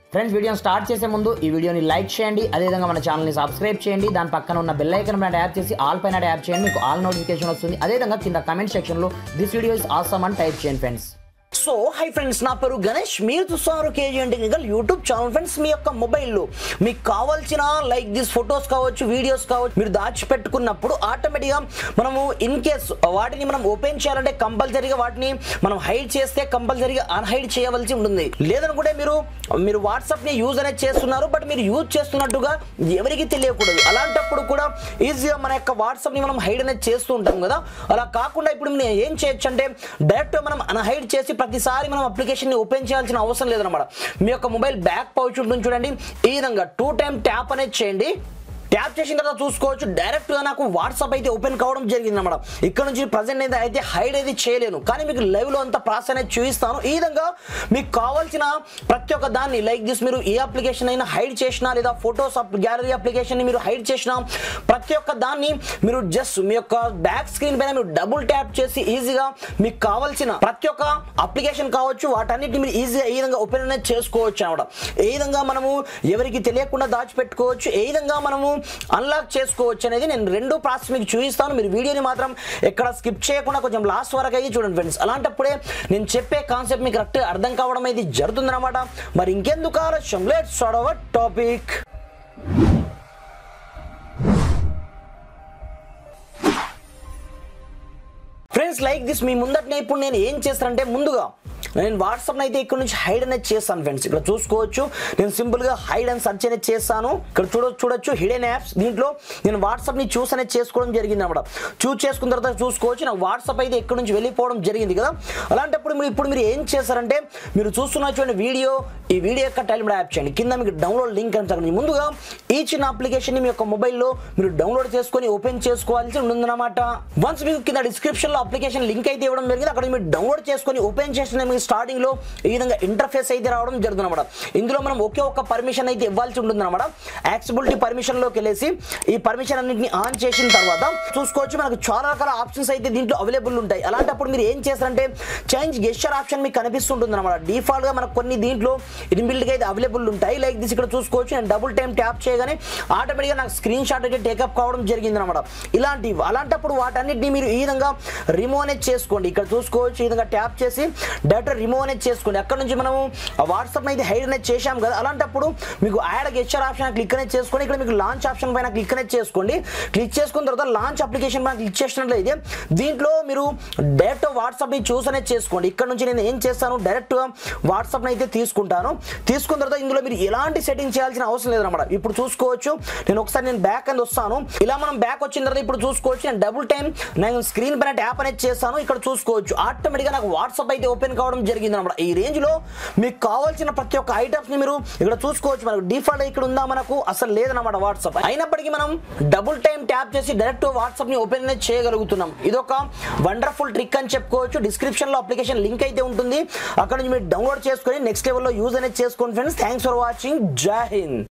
friends వీడియోని start చేసే ముందు ఈ వీడియోని లైక్ చేయండి అదేవిధంగా మన ఛానల్ని సబ్స్క్రైబ్ చేయండి దాని పక్కన ఉన్న బెల్ ఐకన్ పైన ట్యాప్ చేసి ఆల్ పైన ట్యాప్ చేయండి మీకు ఆల్ నోటిఫికేషన్ వస్తుంది అదేవిధంగా కింద కమెంట్ సెక్షన్లో దిస్ వీడియో ఇస్ ఆసమ్ అని టైప్ చేయండి ఫ్రెండ్స్ సో హై ఫ్రెండ్స్ నా పేరు గణేష్ మీరు చూస్తున్నారు KG technical YouTube channel friends మీ యొక్క మొబైల్లో మీకు కావాల్సిన లైక్ దిస్ ఫొటోస్ కావచ్చు వీడియోస్ కావచ్చు మీరు దాచిపెట్టుకున్నప్పుడు ఆటోమేటిక్గా మనము ఇన్ కేస్ వాటిని మనం ఓపెన్ చేయాలంటే కంపల్సరీగా వాటిని మనం హైడ్ చేస్తే కంపల్సరీగా అన్హైడ్ చేయవలసి ఉంటుంది లేదనుకుంటే మీరు మీరు వాట్సాప్ని యూజ్ అనేది చేస్తున్నారు బట్ మీరు యూజ్ చేస్తున్నట్టుగా ఎవరికి తెలియకూడదు అలాంటప్పుడు కూడా ఈజీగా మన యొక్క వాట్సాప్ని మనం హైడ్ అనేది చేస్తూ ఉంటాం కదా అలా కాకుండా ఇప్పుడు మనం ఏం చేయొచ్చు అంటే డైరెక్ట్ మనం అన్హైడ్ చేసి ప్రతిసారి మనం అప్లికేషన్ ని ఓపెన్ చేయాల్సిన అవసరం లేదన్నమాట మీ యొక్క మొబైల్ బ్యాక్ పౌచ్ ఉంటుంది చూడండి ఈ విధంగా టూ టైం ట్యాప్ అనేది చేయండి ట్యాప్ చేసిన తర్వాత చూసుకోవచ్చు డైరెక్ట్ గా నాకు వాట్సాప్ అయితే ఓపెన్ కావడం జరిగింది అన్నమాట ఇక్కడ నుంచి ప్రజెంట్ అయితే అయితే హైడ్ అయితే చేయలేను కానీ మీకు లైవ్ లో అంతా ప్రాసెస్ అనేది చూపిస్తాను ఈ విధంగా మీకు కావాల్సిన ప్రతి ఒక్క దాన్ని లైక్ దిస్ మీరు ఏ అప్లికేషన్ అయినా హైడ్ చేసినా లేదా ఫోటోస్ గ్యాలరీ అప్లికేషన్ ని మీరు హైడ్ చేసినా ప్రతి ఒక్క దాన్ని మీరు జస్ట్ మీ యొక్క బ్యాక్ స్క్రీన్ పైన మీరు డబుల్ ట్యాప్ చేసి ఈజీగా మీకు కావాల్సిన ప్రతి ఒక్క అప్లికేషన్ కావచ్చు వాటన్నిటిని మీరు ఈజీగా ఈ విధంగా ఓపెన్ అనేది చేసుకోవచ్చు అనమాట ఏ విధంగా మనము ఎవరికి తెలియకుండా దాచిపెట్టుకోవచ్చు ఏ విధంగా మనము అన్లాక్ చేసుకోవచ్చు అనేది నేను రెండు ప్రాసెస్ మీకు చూపిస్తాను మీరు వీడియోని మాత్రం ఎక్కడ స్కిప్ చేయకుండా కొంచెం లాస్ట్ వరకు అయితే చూడండి ఫ్రెండ్స్ అలాంటప్పుడే నేను చెప్పే కాన్సెప్ట్ మీకు కరెక్ట్ అర్థం కావడం అయితే జరుగుతుందన్నమాట మరి ఇంకెందుకు ఆలస్యం let's our topic friends like this మీ ముందటనే ఇప్పుడు నేను ఏం చేస్తానంటే ముందుగా నేను వాట్సాప్ అయితే ఇక్కడ నుంచి హైడ్ అనేది చేస్తాను ఫ్రెండ్స్ ఇక్కడ చూసుకోవచ్చు నేను సింపుల్ గా హైడ్ అండ్ సర్చ్ అనేది చేస్తాను ఇక్కడ చూడ చూడొచ్చు హిడెన్ యాప్స్ దీంట్లో నేను వాట్సాప్ ని చూస్ అనేది చేసుకోవడం జరిగింది అనమాట చూస్ చేసుకున్న తర్వాత చూసుకోవచ్చు నాకు వాట్సాప్ అయితే ఇక్కడ నుంచి వెళ్ళిపోవడం జరిగింది కదా అలాంటప్పుడు మీరు ఇప్పుడు మీరు ఏం చేస్తారంటే మీరు చూస్తున్న చూడండి వీడియో ఈ వీడియో యొక్క టైం యాప్ చేయండి కింద మీకు డౌన్లోడ్ లింక్ అని చెప్పండి ముందుగా ఈ చిన్న అప్లికేషన్ ని మీ యొక్క మొబైల్లో మీరు డౌన్లోడ్ చేసుకొని ఓపెన్ చేసుకోవాల్సి ఉందన్నమాట వన్స్ మీకు కింద డిస్క్రిప్షన్ లో అప్లికేషన్ లింక్ అయితే ఇవ్వడం జరిగింది అక్కడ మీరు డౌన్లోడ్ చేసుకొని ఓపెన్ చేసిన మీకు స్టార్టింగ్ లో ఈ విధంగా ఇంటర్ఫేస్ అయితే రావడం జరుగుతుంది అనమాట ఇందులో మనం ఒకే ఒక్క పర్మిషన్ అయితే ఇవ్వాల్సి ఉంటుంది అనమాట యాక్సిబిలిటీ పర్మిషన్ లోకి వెళ్ళేసి ఈ పర్మిషన్ అన్నింటిని ఆన్ చేసిన తర్వాత చూసుకోవచ్చు మనకు చాలా రకాల ఆప్షన్స్ అయితే దీంట్లో అవైలబుల్ ఉంటాయి అలాంటప్పుడు మీరు ఏం చేస్తారంటే చేంజ్ గెస్చర్ ఆప్షన్ మీకు కనిపిస్తుంటుంది అనమాట డిఫాల్ట్ గా మనకు కొన్ని దీంట్లో ఇన్బిల్డ్ గా అయితే అవైలబుల్ ఉంటాయి లైక్ దిస్ ఇక్కడ చూసుకోవచ్చు నేను డబుల్ టైం ట్యాప్ చేయగానే ఆటోమేటిక్ గా నాకు స్క్రీన్ షాట్ అయితే టేకప్ కావడం జరిగింది అనమాట ఇలాంటివి అలాంటప్పుడు వాటన్నిటిని మీరు ఈ విధంగా రిమూవ్ అనేది చేసుకోండి ఇక్కడ చూసుకోవచ్చు ఈ విధంగా ట్యాప్ చేసి డైరెక్ట్ రిమూవ్ అనేది చేసుకోండి అక్కడ నుంచి మనము వాట్సాప్ అయితే హైడ్ అనేది చేశాం కదా అలాంటప్పుడు మీకు యాడ్ గెస్చర్ ఆప్షన్ క్లిక్ అనేది చేసుకోండి ఇక్కడ మీకు లాంచ్ ఆప్షన్ పైన క్లిక్ అనేది చేసుకోండి క్లిక్ చేసుకున్న తర్వాత లాంచ్ అప్లికేషన్ పైన క్లిక్ చేసినట్లయితే దీంట్లో మీరు డైరెక్ట్ వాట్సాప్ ని చూస్ అనేది చేసుకోండి ఇక్కడ నుంచి నేను ఏం చేస్తాను డైరెక్ట్ గా వాట్సాప్ అయితే తీసుకుంటాను తీసుకున్న తర్వాత ఇందులో మీరు ఎలాంటి సెట్టింగ్ చేయాల్సిన అవసరం లేదన్నమాట ఇప్పుడు చూసుకోవచ్చు నేను ఒకసారి నేను బ్యాక్ అని వస్తాను ఇలా మనం బ్యాక్ వచ్చిన తర్వాత ఇప్పుడు చూసుకోవచ్చు నేను డబుల్ టైం నేను స్క్రీన్ పైన ట్యాప్ అనేది చేస్తాను ఇక్కడ చూసుకోవచ్చు ఆటోమేటిక్గా నాకు వాట్సాప్ అయితే ఓపెన్ కావడం జరిగింది అనమాట ఈ రేంజ్ లో మీకు కావాల్సిన ప్రతి ఒక్క ఐటమ్స్ ని మీరు ఇక్కడ చూసుకోవచ్చు మనకు డిఫాల్ట్ ఇక్కడ ఉందా మనకు అసలు లేదన్నమాట వాట్సాప్ అయినప్పటికీ మనం డబుల్ టైం ట్యాప్ చేసి డైరెక్ట్ వాట్సాప్ ని ఓపెన్ అనేది చేయగలుగుతున్నాం ఇది ఒక వండర్ఫుల్ ట్రిక్ అని చెప్పుకోవచ్చు డిస్క్రిప్షన్ లో అప్లికేషన్ లింక్ అయితే ఉంటుంది అక్కడ నుంచి మీరు డౌన్లోడ్ చేసుకొని నెక్స్ట్ లెవెల్లో యూజ్ అనేది చేసుకోండి ఫ్రెండ్స్ థ్యాంక్స్ ఫర్ వాచింగ్ జై హింద్